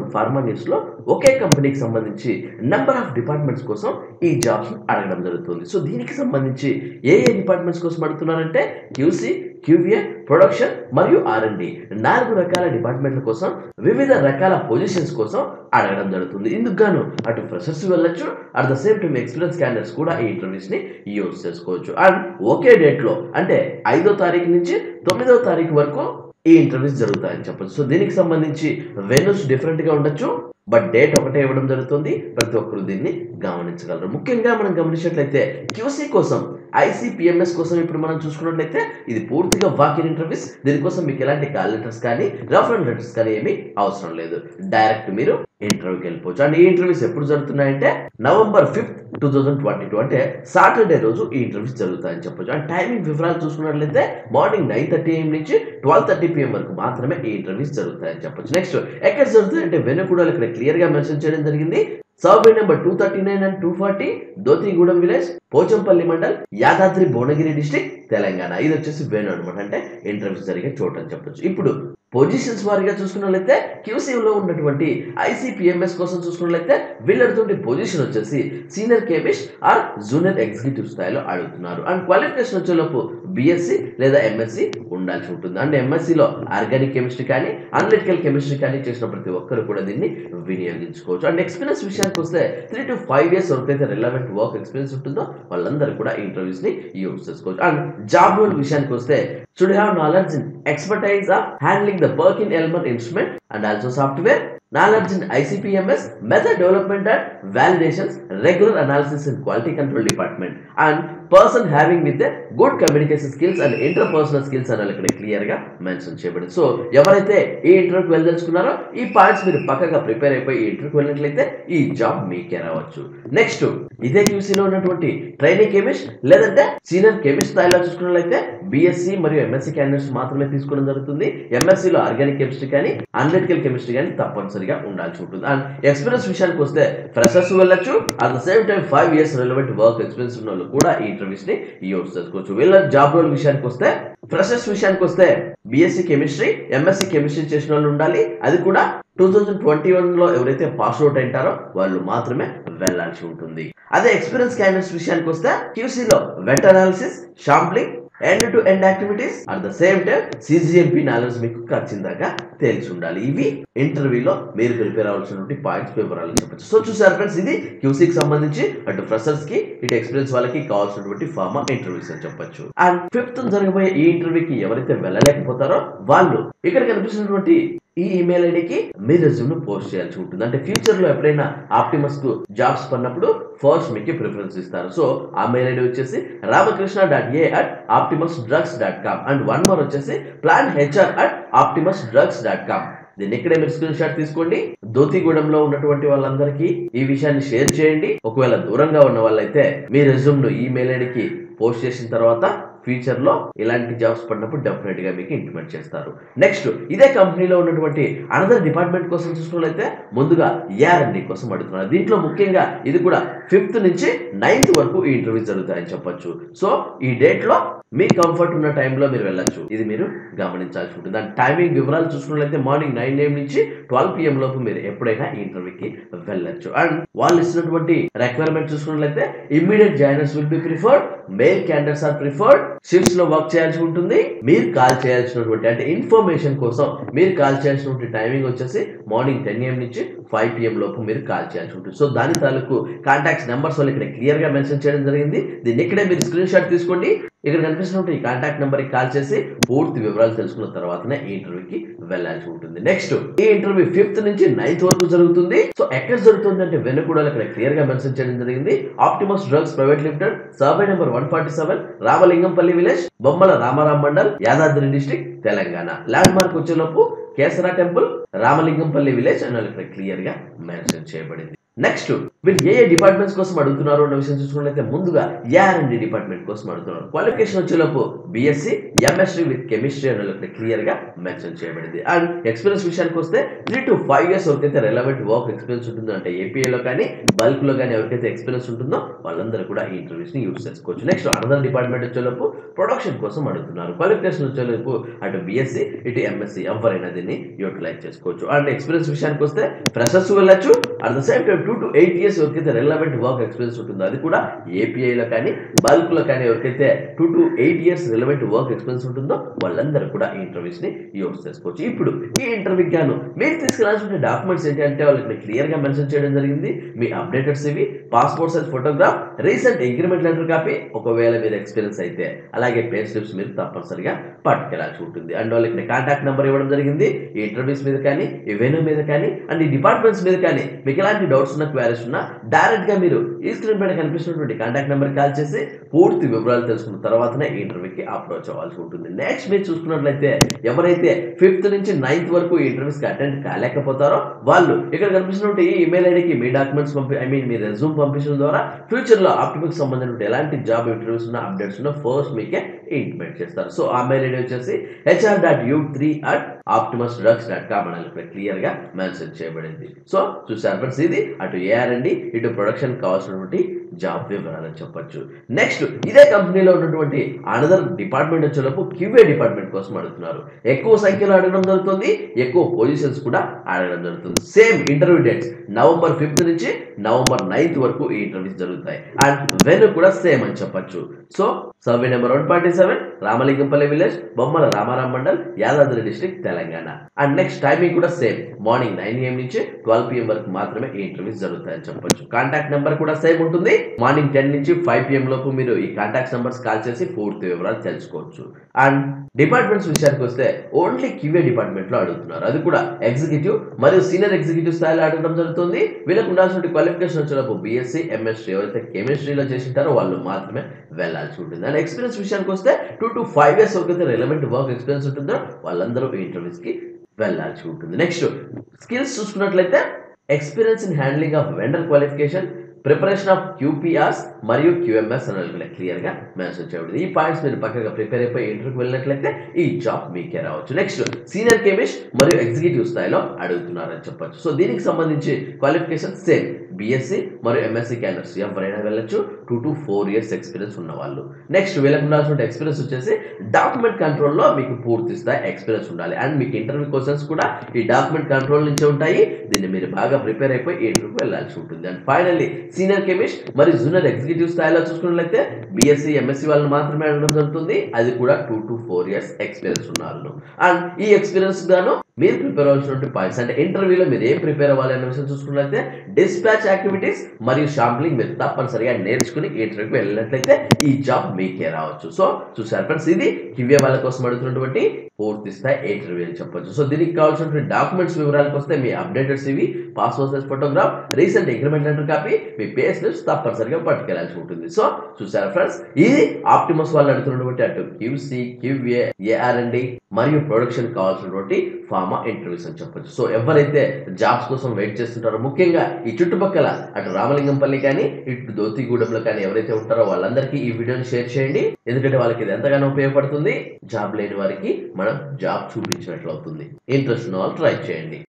pharma news లో ఒకే కంపెనీకి సంబంధించి నెంబర్ ఆఫ్ డిపార్ట్మెంట్స్ కోసం ఈ జాబ్స్ అడగడం జరుగుతుంది సో దీనికి సంబంధించి ఏ ఏ డిపార్ట్మెంట్స్ కోసం అడుగుతున్నారంటే క్యూసీ క్యూవిఏ ప్రొడక్షన్ మరియు ఆర్ఎండి నాలుగు రకాల డిపార్ట్మెంట్ల కోసం వివిధ రకాల పొజిషన్స్ కోసం అడగడం జరుగుతుంది ఇందుకు గాను అటు ఫ్రెషర్స్ వెళ్ళొచ్చు at the same time experience candidates కూడా ఈ ఇంటర్వ్యూస్ ని యూజ్ చేసుకోవచ్చు అండ్ ఒకే డేట్ లో అంటే ఐదో తారీఖు నుంచి తొమ్మిదో తారీఖు వరకు ఈ ఇంటర్వ్యూస్ జరుగుతాయని చెప్పొచ్చు సో దీనికి సంబంధించి వెన్యూస్ డిఫరెంట్ గా ఉండొచ్చు బట్ డేట్ ఒకటే ఇవ్వడం జరుగుతుంది ప్రతి ఒక్కరు దీన్ని గమనించగలరు ముఖ్యంగా మనం గమనించినట్లయితే క్యూసీ కోసం ఐసీపీఎంఎస్ కోసం ఇప్పుడు మనం చూసుకున్నట్లయితే ఇది పూర్తిగా వాకిన్ ఇంటర్వ్యూస్ దీనికోసం మీకు ఎలాంటి కాల్ లెటర్స్ కానీ రెఫరెన్స్ లెటర్స్ కానీ ఏమీ అవసరం లేదు డైరెక్ట్ మీరు ఇంటర్వ్యూకి వెళ్ళిపోవచ్చు అండ్ ఈ ఇంటర్వ్యూస్ ఎప్పుడు జరుగుతున్నాయంటే November fifth two thousand twenty two అంటే సాటర్డే రోజు ఈ ఇంటర్వ్యూస్ జరుగుతాయని చెప్పొచ్చు అండ్ టైమింగ్ వివరాలు చూసుకున్నట్లయితే మార్నింగ్ నైన్ థర్టీ ఏఎం నుంచి ట్వెల్వ్ థర్టీ పిఎం వరకు మాత్రమే ఈ ఇంటర్వ్యూస్ జరుగుతాయని చెప్పొచ్చు నెక్స్ట్ ఎక్కడ జరుగుతాయి అంటే వెనుకూడలు ఇక్కడ క్లియర్ గా మెన్షన్ చేయడం జరిగింది survey number two thirty nine and two forty Dothigudem village Pochampalli mandal Yadadri Bhuvanagiri district Telangana ఇది వచ్చేసి వేణు అనమాట అంటే ఇంటర్వ్యూస్ జరిగే చోటు అని చెప్పొచ్చు ఇప్పుడు పొజిషన్స్ వారిగా చూసుకున్నట్లయితే క్యూసీలో ఉన్నటువంటి ఐసీపీఎంఎస్ కోసం చూసుకున్నట్లయితే వీళ్ళతోటి పొజిషన్ వచ్చేసి senior chemist or junior executive స్థాయిలో అడుగుతున్నారు అండ్ క్వాలిఫికేషన్ వచ్చేలోపు బిఎస్సి లేదా ఎంఎస్సి ఉండాల్సి ఉంటుంది అండ్ ఎంఎస్సిలో ఆర్గానిక్ కెమిస్ట్రీ కానీ అనలిటికల్ కెమిస్ట్రీ కానీ చేసిన ప్రతి ఒక్కరు కూడా దీన్ని వినియోగించుకోవచ్చు అండ్ ఎక్స్పీరియన్స్ విషయానికి వస్తే త్రీ టు ఫైవ్ ఇయర్స్ వరకు రిలవెంట్ వర్క్ ఎక్స్పీరియన్స్ ఉంటుందో వాళ్ళందరూ కూడా ఈ ఇంటర్వ్యూస్ ని యూజ్ చేసుకోవచ్చు అండ్ జాబ్ రోల్ విషయానికి వస్తే should have knowledge in expertise of handling the Perkin Elmer instrument and also software, knowledge in ICP-MS, method development and validations, regular analysis in quality control department, and person having with a good communication skills and interpersonal skills అని ఇక్కడ clear గా mention చేయబడింది so ఎవరైతే ఈ ఇంటర్వ్యూకి వెళ్ళదలుచుకున్నారో ఈ points మీరు పక్కగా ప్రిపేర్ అయిపోయి ఈ ఇంటర్వ్యూకి వెళ్ళినట్లయితే ఈ జాబ్ మీకే రావచ్చు నెక్స్ట్ ఇదే క్యూసీలో ఉన్నటువంటి ట్రైనింగ్ కెమిస్ట్ లేదంటే సీనియర్ కెమిస్ట్ స్థాయిలో చూసుకున్నట్లయితే బిఎస్సి మరియు ఎంఎస్సి క్యాండిడేట్స్ మాత్రమే తీసుకోవడం జరుగుతుంది ఎంఎస్సి లో ఆర్గానిక్ కెమిస్ట్రీ కానీ అనలిటికల్ కెమిస్ట్రీ కానీ తప్పనిసరిగా ఉండాల్సి ఉంటుంది అండ్ ఎక్స్పీరియన్స్ విషయానికి వస్తే ఫ్రెషర్స్ వెళ్ళొచ్చు at the same time five years relevant work experience ఉన్న వాళ్ళు కూడా ఈ ఇంటర్వ్యూస్ ని యూజ్ చేసుకోవచ్చు వీళ్ళ జాబ్ రోల్ విషయానికి వస్తే ఫ్రెషర్స్ విషయానికి వస్తే బిఎస్సి కెమిస్ట్రీ ఎంఎస్సి కెమిస్ట్రీ చేసిన వాళ్ళు ఉండాలి అది కూడా టూ థౌజండ్ ట్వంటీ వన్ లో ఎవరైతే పాస్ అవుట్ అయింటారో వాళ్ళు మాత్రమే వెళ్లాల్సి ఉంటుంది అదే ఎక్స్పీరియన్స్ క్యాండిడేట్స్ విషయానికి వస్తే క్యూసీలో wet analysis sampling end to end activities at the same time cGMP knowledge మీకు ఖచ్చితంగా తెలిసి ఉండాలి ఇవి ఇంటర్వ్యూలో మీరు ప్రిపేర్ అవ్వాల్సినటువంటి పాయింట్స్ వివరాలు చెప్పచ్చు సో చూసారు ఫ్రెండ్స్ ఇది క్యూసీకి సంబంధించి అటు ఫ్రెషర్స్ కి ఇటు ఎక్స్పీరియన్స్ వాళ్ళకి కావాల్సినటువంటి ఫార్మా ఇంటర్వ్యూస్ అని చెప్పొచ్చు అండ్ ఫిఫ్త్ జరగబోయే ఈ ఇంటర్వ్యూకి ఎవరైతే వెళ్ళలేకపోతారో వాళ్ళు ఇక్కడ కనిపిస్తున్నటువంటి ఈ ఈమెయిల్ ఐడికి మీ రెజ్యూమ్ ను పోస్ట్ చేయాల్సి ఉంటుంది అంటే ఫ్యూచర్ లో ఎప్పుడైనా ఆప్టిమస్ కు జాబ్స్ పడినప్పుడు ఫస్ట్ మీకు ప్రిఫరెన్స్ ఇస్తారు సో ఆ మెయిల్ ఐడి వచ్చేసి Ramakrishna dot A at Optimus Drugs dot com and one more వచ్చేసి plan HR at Optimus Drugs dot com దీన్ని ఇక్కడే మీరు స్క్రీన్ షాట్ తీసుకోండి దోతిగూడెంలో ఉన్నటువంటి వాళ్ళందరికీ ఈ విషయాన్ని షేర్ చేయండి ఒకవేళ దూరంగా ఉన్న వాళ్ళైతే మీ రెజ్యూమ్ ను ఈ మెయిల్ ఐడికి పోస్ట్ చేసిన తర్వాత ఫ్యూచర్ లో ఇలాంటి జాబ్స్ పడినప్పుడు డెఫినెట్ గా మీకు ఇంటిమేట్ చేస్తారు నెక్స్ట్ ఇదే కంపెనీలో ఉన్నటువంటి అనదర్ డిపార్ట్మెంట్ కోసం చూసుకున్నట్లయితే ముందుగా ఏఆర్ఎండి కోసం అడుగుతున్నారు దీంట్లో ముఖ్యంగా ఇది కూడా ఫిఫ్త్ నుంచి నైన్త్ వరకు ఈ ఇంటర్వ్యూ జరుగుతాయని చెప్పొచ్చు సో ఈ డేట్ లో మీ కంఫర్ట్ ఉన్న టైంలో మీరు వెళ్ళొచ్చు ఇది మీరు గమనించాల్సి ఉంటుంది దాని టైమింగ్ వివరాలు చూసుకున్నట్లయితే మార్నింగ్ నైన్ ఏఎం నుంచి ట్వెల్వ్ పిఎం లోపు మీరు ఎప్పుడైనా ఈ ఇంటర్వ్యూకి వెళ్ళొచ్చు అండ్ వాళ్ళు ఇచ్చినటువంటి రిక్వైర్మెంట్ చూసుకున్నట్లయితే immediate joiners will be preferred male candidates are preferred shifts లో వర్క్ చేయాల్సి ఉంటుంది మీరు కాల్ చేయాల్సినటువంటి అంటే ఇన్ఫర్మేషన్ కోసం మీరు కాల్ చేయాల్సినటువంటి టైమింగ్ వచ్చేసి మార్నింగ్ టెన్ ఏఎం నుంచి ఫైవ్ పిఎం లోపు మీరు కాల్ చేయాల్సి ఉంటుంది సో దాని తాలూకు కాంటాక్ట్స్ నెంబర్స్ వాళ్ళు ఇక్కడ క్లియర్ గా మెన్షన్ చేయడం జరిగింది దీన్ని ఇక్కడే మీరు స్క్రీన్ షాట్ తీసుకోండి ఇక్కడ కనిపిస్తున్నట్టు ఈ కాంటాక్ట్ నెంబర్ కి కాల్ చేసి పూర్తి వివరాలు తెలుసుకున్న తర్వాతనే ఈ ఇంటర్వ్యూకి వెళ్ళాల్సి ఉంటుంది నెక్స్ట్ ఈ ఇంటర్వ్యూ ఫిఫ్త్ నుంచి నైన్త్ వరకు జరుగుతుంది సో ఎక్కడ జరుగుతుంది అంటే వెనుకూడలు ఇక్కడ క్లియర్ గా మెన్షన్ చేయడం జరిగింది Optimus Drugs private limited survey number one forty seven Ramalingampalli village Bommalaramaram mandal Yadadri district Telangana landmark వచ్చేలోపు కేసరా టెంపుల్ రామలింగంపల్లి విలేజ్ అని ఇక్కడ క్లియర్ గా మెన్షన్ చేయబడింది నెక్స్ట్ వీళ్ళు ఏ ఏ డిపార్ట్మెంట్స్ కోసం అడుగుతున్నారు అన్న విషయం చూసుకున్నట్లయితే ముందుగా ఏఆర్ఎండి డిపార్ట్మెంట్ కోసం అడుగుతున్నారు క్వాలిఫికేషన్ వచ్చేలోపు బీఎస్సీ ఎంఎస్సీ విత్ కెమిస్ట్రీ అనే క్లియర్ గా మెన్షన్ చేయబడింది అండ్ ఎక్స్పీరియన్స్ విషయానికి వస్తే త్రీ టు ఫైవ్ ఇయర్స్ ఎవరికైతే రెలవెంట్ వర్క్ ఎక్స్పీరియన్స్ ఉంటుందో అంటే ఏపీఏలో కానీ బల్క్ లో కానీ ఎవరికైతే ఎక్స్పీరియన్స్ ఉంటుందో వాళ్ళందరూ కూడా ఈ ఇంటర్వ్యూస్ ని యూస్ చేసుకోవచ్చు నెక్స్ట్ అనదర్ డిపార్ట్మెంట్ వచ్చేలోపు ప్రొడక్షన్ కోసం అడుగుతున్నారు క్వాలిఫికేషన్ వచ్చేలోపు అటు బీఎస్సీ ఇటు ఎంఎస్సీ ఎవరైనా దీన్ని యూటిలైజ్ చేసుకోవచ్చు అండ్ ఎక్స్పీరియన్స్ విషయానికి వస్తే ఫ్రెషర్స్ వెళ్ళొచ్చు at the same time two to eight years ఎవరికైతే రెలవెంట్ వర్క్ ఎక్స్పీరియన్స్ ఉంటుందో అది కూడా ఏపీఐలో కానీ బల్క్ లో కానీ ఎవరికైతే two to eight years relevant work experience ఉంటుందో వాళ్ళందరూ కూడా ఈ ఇంటర్వ్యూస్ ని యూస్ చేసుకోవచ్చు ఇప్పుడు ఈ ఇంటర్వ్యూకి గాను మీరు తీసుకురాల్సిన డాక్యుమెంట్స్ ఏంటంటే వాళ్ళకి క్లియర్ గా మెన్షన్ చేయడం జరిగింది మీ updated CV passport size photograph recent increment letter copy ఒకవేళ మీరు ఎక్స్పీరియన్స్ అయితే అలాగే పే స్లిప్స్ మీరు తప్పనిసరిగా పట్టుకెళ్ళాల్సి ఉంటుంది అండ్ వాళ్ళకి కాంటాక్ట్ నెంబర్ ఇవ్వడం జరిగింది ఈ ఇంటర్వ్యూస్ మీద కానీ ఈ వెన్యూ మీద కానీ అండ్ ఈ డిపార్ట్మెంట్స్ మీద కానీ మీకు ఎలాంటి డౌట్స్ ఉన్నా క్వారీస్ ఉన్నా డైరెక్ట్ గా మీరు ఈ స్క్రీన్ పైన కనిపిస్తున్నటువంటి కాంటాక్ట్ నెంబర్ కాల్ చేసి పూర్తి వివరాలు తెలుసుకున్న తర్వాతనే ఈ ఇంటర్వ్యూకి అప్రోచ్ అవ్వాల్సి ఉంటుంది నెక్స్ట్ మీరు చూసుకున్నట్లయితే ఎవరైతే ఫిఫ్త్ నుంచి నైన్త్ వరకు ఈ ఇంటర్వ్యూస్ కి అటెండ్ కాలేకపోతారో వాళ్ళు ఇక్కడ కనిపిస్తున్నటువంటి ఈ ఈమెయిల్ ఐడికి మీ డాక్యుమెంట్స్ పంపి ఐ మీన్ మీ రెజ్యూమ్ పంపించడం ద్వారా ఫ్యూచర్ లో ఆప్టిమిక్ సంబంధించిన ఎలాంటి జాబ్ ఇంటర్వ్యూస్ ఉన్న అప్డేట్స్ ఉన్న ఫస్ట్ మీకే ఇంటిమేట్ చేస్తారు సో ఆ మెయిల్ ఐడి వచ్చేసి HR dot U three at Optimus Drugs dot com అని ఇక్కడ క్లియర్ గా మెన్షన్ చేయబడింది సో చూసారు ఫ్రెండ్స్ ఇది అటు ఏఆర్ అండి ఇటు ప్రొడక్షన్ కావాల్సినటువంటి జాబ్ వివరాలని చెప్పొచ్చు నెక్స్ట్ ఇదే కంపెనీలో ఉన్నటువంటి అనదర్ డిపార్ట్మెంట్ వచ్చేలోపు క్యూఏ డిపార్ట్మెంట్ కోసం అడుగుతున్నారు ఎక్కువ సంఖ్యలో అడగడం జరుగుతుంది ఎక్కువ పొజిషన్స్ కూడా అడగడం జరుగుతుంది same interview dates November fifth నుంచి నవంబర్ నైన్త్ వరకు ఈ ఇంటర్వ్యూస్ జరుగుతాయి అండ్ వెను కూడా సేమ్ అని చెప్పొచ్చు so survey number one forty seven Ramalingampalli village Bommalaramaram mandal Yadadri district Telangana and next timing కూడా సేమ్ మార్నింగ్ నైన్ ఏఎం నుంచి ట్వెల్వ్ పిఎం వరకు మాత్రమే ఈ ఇంటర్వ్యూస్ జరుగుతాయని చెప్పొచ్చు కాంటాక్ట్ నెంబర్ కూడా సేమ్ ఉంటుంది మార్నింగ్ టెన్ నుంచి ఫైవ్ పిఎం లోపు మీరు ఈ కాంటాక్ట్ నెంబర్స్ కాల్ చేసి పూర్తి వివరాలు తెలుసుకోవచ్చు అండ్ డిపార్ట్మెంట్స్ విషయానికి వస్తే ఓన్లీ క్యూఏ డిపార్ట్మెంట్ లో అడుగుతున్నారు అది కూడా ఎగ్జిక్యూటివ్ మరియు సీనియర్ ఎగ్జిక్యూటివ్ స్థాయిలో అడగడం జరుగుతుంది వీళ్ళకు ఉండాల్సిన క్వాలిఫికేషన్ వచ్చేటప్పుడు బీఎస్సీ ఎంఎస్సీ ఎవరైతే కెమిస్ట్రీలో చేసింటారో వాళ్ళు మాత్రమే వెళ్ళాల్సి ఉంటుంది అండ్ ఎక్స్పీరియన్స్ విషయానికి వస్తే టూ టు ఫైవ్ ఇయర్స్ వరకు రెలవెంట్ వర్క్ ఎక్స్పీరియన్స్ ఉంటుందో వాళ్ళందరూ ఈ ఇంటర్వ్యూస్ కి వెళ్ళాల్సి ఉంటుంది నెక్స్ట్ స్కిల్స్ చూసుకున్నట్లయితే experience in handling of vendor qualification preparation of QPRs మరియు క్యూఎంఎస్ అని క్లియర్ గా మెన్షన్ చేయబడింది ఈ పాయింట్స్ మీరు పక్కగా ప్రిపేర్ అయిపోయి ఇంటర్వ్యూకి వెళ్ళినట్లయితే ఈ జాబ్ మీకే రావచ్చు నెక్స్ట్ సీనియర్ కెమిస్ట్ మరియు ఎగ్జిక్యూటివ్ స్థాయిలో అడుగుతున్నారని చెప్పొచ్చు సో దీనికి సంబంధించి క్వాలిఫికేషన్ సేమ్ బీఎస్సీ మరియు ఎంఎస్సీ క్యాండర్స్ ఎవరైనా వెళ్ళొచ్చు two to four years experience ఉన్న వాళ్ళు నెక్స్ట్ వీళ్ళకి ఉండాల్సిన ఎక్స్పీరియన్స్ వచ్చేసి డాక్యుమెంట్ కంట్రోల్లో మీకు పూర్తి స్థాయి ఎక్స్పీరియన్స్ ఉండాలి అండ్ మీకు ఇంటర్వ్యూ క్వశ్చన్స్ కూడా ఈ డాక్యుమెంట్ కంట్రోల్ నుంచే ఉంటాయి దీన్ని మీరు బాగా ప్రిపేర్ అయిపోయి ఇంటర్వ్యూకి వెళ్ళాల్సి ఉంటుంది అండ్ ఫైనల్లీ సీనియర్ కెమిస్ట్ మరియు జూనియర్ ఎగ్జిక్యూటివ్ స్థాయిలో చూసుకున్నట్లయితే బీఎస్సీ ఎంఎస్సీ వాళ్ళని మాత్రమే అడగడం జరుగుతుంది అది కూడా two to four years experience ఉన్న వాళ్ళు అండ్ ఈ ఎక్స్పీరియన్స్ గాను మీరు ప్రిపేర్ అవ్వాల్సినటువంటి పాయింట్స్ అంటే ఇంటర్వ్యూలో మీరు ఏం ప్రిపేర్ అవ్వాలి అనే విషయం చూసుకున్నట్లయితే డిస్పాచ్ యాక్టివిటీస్ మరియు షాంప్లింగ్ మీరు తప్పనిసరిగా నేర్చుకుని ఇంటర్వ్యూకి వెళ్ళినట్లయితే ఈ జాబ్ మీకే రావచ్చు సో చూసారు ఫ్రెండ్స్ ఇది కివ్య వాళ్ళ కోసం అడుగుతున్నటువంటి పూర్తి స్థాయి ఇంటర్వ్యూ అని చెప్పొచ్చు సో దీనికి కావాల్సినటువంటి డాక్యుమెంట్స్ వివరాలకు వస్తే మీ updated CV passport size photograph recent agreement letter copy మీ పే స్లిప్స్ తప్పనిసరిగా పట్టుకెళ్లాల్సి ఉంటుంది సో చూసారా ఫ్రెండ్స్ ఇది ఆప్టిమస్ వాళ్ళు అడుగుతున్నటువంటి అటు క్యూసీ క్యూఏ ఏఆర్ఎండి మరియు ప్రొడక్షన్ కావాల్సినటువంటి ఫార్మా ఇంటర్వ్యూస్ అని చెప్పొచ్చు సో ఎవరైతే జాబ్స్ కోసం వెయిట్ చేస్తుంటారో ముఖ్యంగా ఈ చుట్టుపక్కల అటు రామలింగంపల్లి కానీ ఇటు దోతిగూడెంలో కానీ ఎవరైతే ఉంటారో వాళ్ళందరికీ ఈ వీడియోని షేర్ చేయండి ఎందుకంటే వాళ్ళకి ఇది ఎంతగానో ఉపయోగపడుతుంది జాబ్ లేని వారికి మనం జాబ్ చూపించినట్లు అవుతుంది ఇంట్రెస్ట్ ఉన్న వాళ్ళు ట్రై చేయండి